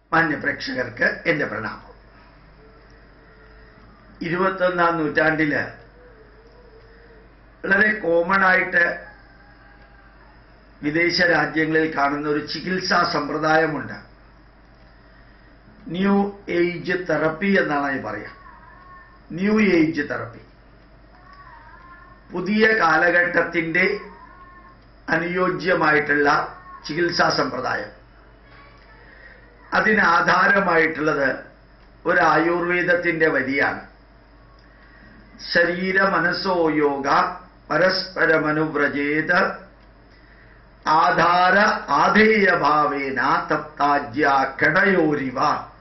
മാന്യ പ്രേക്ഷകർക്ക് എന്റെ പ്രണാമം ഇരുപത്തൊന്നാം നൂറ്റാണ്ടില് വളരെ കോമൺ ആയിട്ട് വിദേശ രാജ്യങ്ങളിൽ കാണുന്ന ഒരു ചികിത്സാ സമ്പ്രദായമുണ്ട് ന്യൂ ഏജ് തെറപ്പി എന്നാണ് ഈ പറയാം ന്യൂ ഏജ് തെറപ്പി പുതിയ കാലഘട്ടത്തിന്റെ അനുയോജ്യമായിട്ടുള്ള ചികിത്സാ സമ്പ്രദായം അതിനാധാരമായിട്ടുള്ളത് ഒരു ആയുർവേദത്തിന്റെ വരിയാണ് ശരീര മനസ്സോ യോഗ പരസ്പരമനുവ്രജേത ആധാര ആധേയ ഭാവേന തപ്താജ്യ കടയോരിവ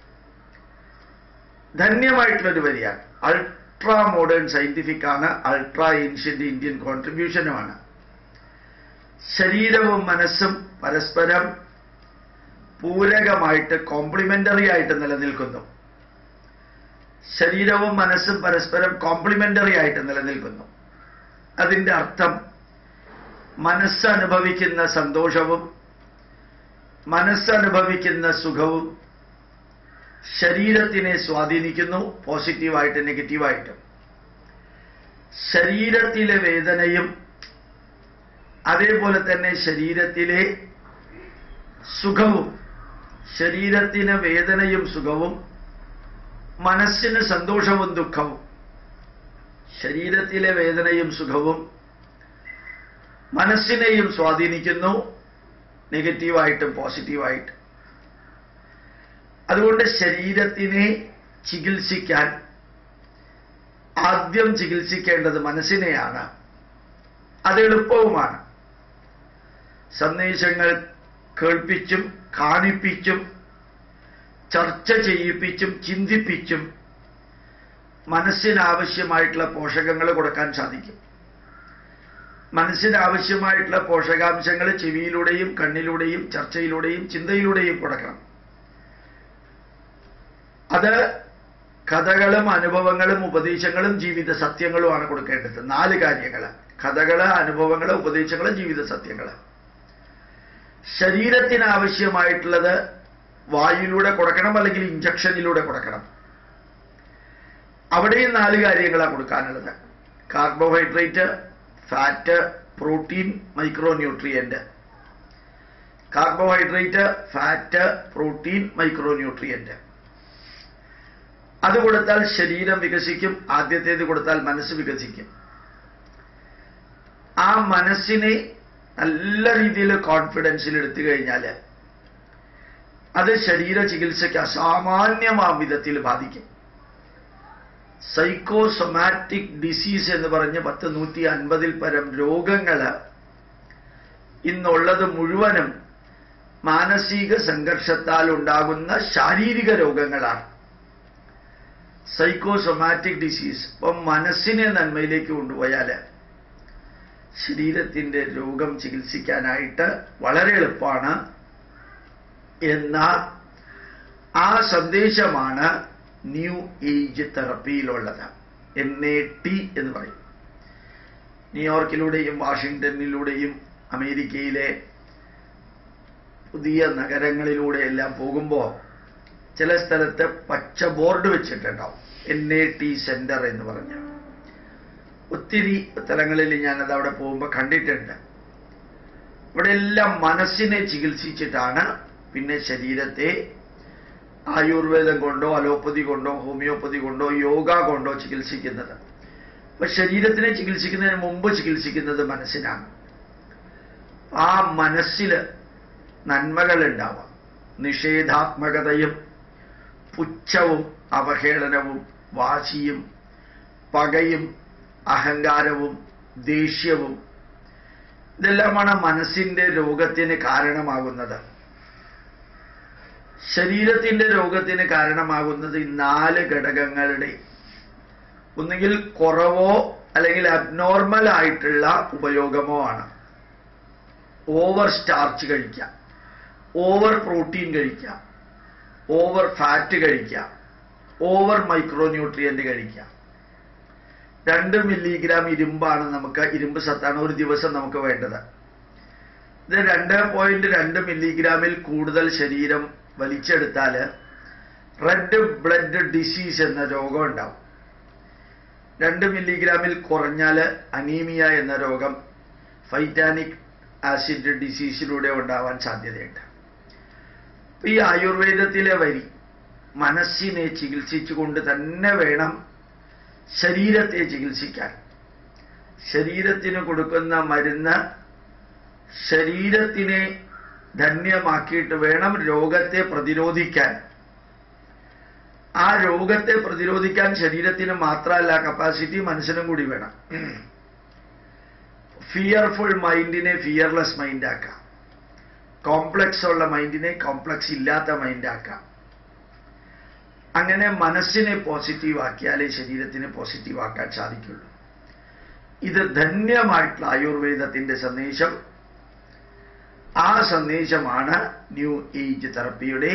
ധന്യമായിട്ടുള്ളൊരു വരിയാണ് അൾട്രാ മോഡേൺ സയന്റിഫിക് ആണ് അൾട്രാ ഏൻഷ്യന്റ് ഇന്ത്യൻ കോൺട്രിബ്യൂഷനുമാണ് ശരീരവും മനസ്സും പരസ്പരം പൂരകമായിട്ട് കോംപ്ലിമെന്ററി ആയിട്ട് നിലനിൽക്കുന്നു ശരീരവും മനസ്സും പരസ്പരം കോംപ്ലിമെന്ററി ആയിട്ട് നിലനിൽക്കുന്നു അതിന്റെ അർത്ഥം മനസ്സനുഭവിക്കുന്ന സന്തോഷവും മനസ്സനുഭവിക്കുന്ന സുഖവും ശരീരത്തിനെ സ്വാധീനിക്കുന്നു പോസിറ്റീവായിട്ട് നെഗറ്റീവായിട്ടും ശരീരത്തിലെ വേദനയും അതേപോലെ തന്നെ ശരീരത്തിലെ സുഖവും ശരീരത്തിന് വേദനയും സുഖവും മനസ്സിന് സന്തോഷവും ദുഃഖവും ശരീരത്തിലെ വേദനയും സുഖവും മനസ്സിനെയും സ്വാധീനിക്കുന്നു നെഗറ്റീവായിട്ടും പോസിറ്റീവായിട്ടും അതുകൊണ്ട് ശരീരത്തിനെ ചികിത്സിക്കാൻ ആദ്യം ചികിത്സിക്കേണ്ടത് മനസ്സിനെയാണ് അത് എളുപ്പവുമാണ് സന്ദേശങ്ങൾ കേൾപ്പിച്ചും കാണിപ്പിച്ചും ചർച്ച ചെയ്യിപ്പിച്ചും ചിന്തിപ്പിച്ചും മനസ്സിനാവശ്യമായിട്ടുള്ള പോഷകങ്ങൾ കൊടുക്കാൻ സാധിക്കും മനസ്സിനാവശ്യമായിട്ടുള്ള പോഷകാംശങ്ങൾ ചെവിയിലൂടെയും കണ്ണിലൂടെയും ചർച്ചയിലൂടെയും ചിന്തയിലൂടെയും കൊടുക്കണം അത് കഥകളും അനുഭവങ്ങളും ഉപദേശങ്ങളും ജീവിത സത്യങ്ങളുമാണ് കൊടുക്കേണ്ടത് നാല് കാര്യങ്ങൾ കഥകള് അനുഭവങ്ങള് ഉപദേശങ്ങള് ജീവിത സത്യങ്ങള് ശരീരത്തിന് ആവശ്യമായിട്ടുള്ളത് വായുവിലൂടെ കൊടുക്കണം അല്ലെങ്കിൽ ഇഞ്ചക്ഷനിലൂടെ കൊടുക്കണം അവിടെയും നാല് കാര്യങ്ങളാണ് കൊടുക്കാനുള്ളത് carbohydrate fat protein micronutrient carbohydrate fat protein micronutrient അത് കൊടുത്താൽ ശരീരം വികസിക്കും ആദ്യത്തേത് കൊടുത്താൽ മനസ്സ് വികസിക്കും ആ മനസ്സിനെ നല്ല രീതിയിൽ കോൺഫിഡൻസിൽ എടുത്തു കഴിഞ്ഞാൽ അത് ശരീര ചികിത്സയ്ക്ക് അസാമാന്യമാം വിധത്തിൽ ബാധിക്കും സൈക്കോസൊമാറ്റിക് ഡിസീസ് എന്ന് പറഞ്ഞ് പത്ത് നൂറ്റി അൻപതിൽ പരം രോഗങ്ങൾ ഇന്നുള്ളത് മുഴുവനും മാനസിക സംഘർഷത്താൽ ഉണ്ടാകുന്ന ശാരീരിക രോഗങ്ങളാണ് സൈക്കോസൊമാറ്റിക് ഡിസീസ് ഇപ്പം മനസ്സിനെ നന്മയിലേക്ക് കൊണ്ടുപോയാൽ ശരീരത്തിന്റെ രോഗം ചികിത്സിക്കാനായിട്ട് വളരെ എളുപ്പമാണ് എന്ന ആ സന്ദേശമാണ് ന്യൂ ഏജ് തെറപ്പിയിലുള്ളത് എൻ എ ടി എന്ന് പറയും ന്യൂയോർക്കിലൂടെയും വാഷിങ്ടണിലൂടെയും അമേരിക്കയിലെ പുതിയ നഗരങ്ങളിലൂടെ എല്ലാം പോകുമ്പോൾ ചില സ്ഥലത്ത് പച്ച ബോർഡ് വെച്ചിട്ടുണ്ടാവും എൻ എ ടി സെന്റർ എന്ന് പറഞ്ഞ് ഒത്തിരി സ്ഥലങ്ങളിൽ ഞാനത് അവിടെ പോകുമ്പോൾ കണ്ടിട്ടുണ്ട് ഇവിടെ എല്ലാം മനസ്സിനെ ചികിത്സിച്ചിട്ടാണ് പിന്നെ ശരീരത്തെ ആയുർവേദം കൊണ്ടോ അലോപ്പതി കൊണ്ടോ ഹോമിയോപ്പതി കൊണ്ടോ യോഗ കൊണ്ടോ ചികിത്സിക്കുന്നത് അപ്പൊ ശരീരത്തിനെ ചികിത്സിക്കുന്നതിന് മുമ്പ് ചികിത്സിക്കുന്നത് മനസ്സിനാണ് ആ മനസ്സിൽ നന്മകൾ ഉണ്ടാവാം നിഷേധാത്മകതയും പുച്ഛവും അവഹേളനവും വാശിയും പകയും അഹങ്കാരവും ദേഷ്യവും ഇതെല്ലാമാണ് മനസ്സിന്റെ രോഗത്തിന് കാരണമാകുന്നത് ശരീരത്തിന്റെ രോഗത്തിന് കാരണമാകുന്നത് ഈ നാല് ഘടകങ്ങളുടെ ഒന്നുകിൽ കുറവോ അല്ലെങ്കിൽ അബ്നോർമൽ ആയിട്ടുള്ള ഉപയോഗമോ ആണ് ഓവർ സ്റ്റാർച്ച് കഴിക്കാം ഓവർ പ്രോട്ടീൻ കഴിക്കാം ഓവർ ഫാറ്റ് കഴിക്കാം ഓവർ മൈക്രോ ന്യൂട്രിയന്റ് കഴിക്കാം രണ്ട് മില്ലിഗ്രാം ഇരുമ്പാണ് നമുക്ക് ഇരുമ്പ് സത്താണ് ഒരു ദിവസം നമുക്ക് വേണ്ടത് ഇത് രണ്ട് പോയിന്റ് രണ്ട് മില്ലിഗ്രാമിൽ കൂടുതൽ ശരീരം വലിച്ചെടുത്താൽ റെഡ് ബ്ലഡ് ഡിസീസ് എന്ന രോഗം ഉണ്ടാവും രണ്ട് മില്ലിഗ്രാമിൽ കുറഞ്ഞാൽ അനീമിയ എന്ന രോഗം ഫൈറ്റാനിക് ആസിഡ് ഡിസീസിലൂടെ ഉണ്ടാവാൻ സാധ്യതയുണ്ട് ഈ ആയുർവേദത്തിലെ വരി മനസ്സിനെ ചികിത്സിച്ചുകൊണ്ട് തന്നെ വേണം ശരീരത്തെ ചികിത്സിക്കാൻ ശരീരത്തിന് കൊടുക്കുന്ന മരുന്ന് ശരീരത്തിനെ ധന്യമാക്കിയിട്ട് വേണം രോഗത്തെ പ്രതിരോധിക്കാൻ ആ രോഗത്തെ പ്രതിരോധിക്കാൻ ശരീരത്തിന് മാത്രമല്ല കപ്പാസിറ്റി മനസ്സിനും കൂടി വേണം ഫിയർഫുൾ മൈൻഡിനെ ഫിയർലെസ് മൈൻഡ് ആക്കാം കോംപ്ലക്സ് ഉള്ള മൈൻഡിനെ കോംപ്ലക്സ് ഇല്ലാത്ത മൈൻഡ് ആക്കാം അങ്ങനെ മനസ്സിനെ പോസിറ്റീവ് ആക്കിയാലേ ശരീരത്തിനെ പോസിറ്റീവ് ആക്കാൻ സാധിക്കുള്ളൂ ഇത് ധന്യമായിട്ടുള്ള ആയുർവേദത്തിന്റെ സന്ദേശം ആ സന്ദേശമാണ് ന്യൂ ഏജ് തെറപ്പിയുടെ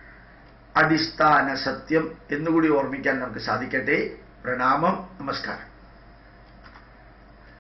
അടിസ്ഥാന സത്യം എന്നുകൂടി ഓർമ്മിക്കാൻ നമുക്ക് സാധിക്കട്ടെ പ്രണാമം നമസ്കാരം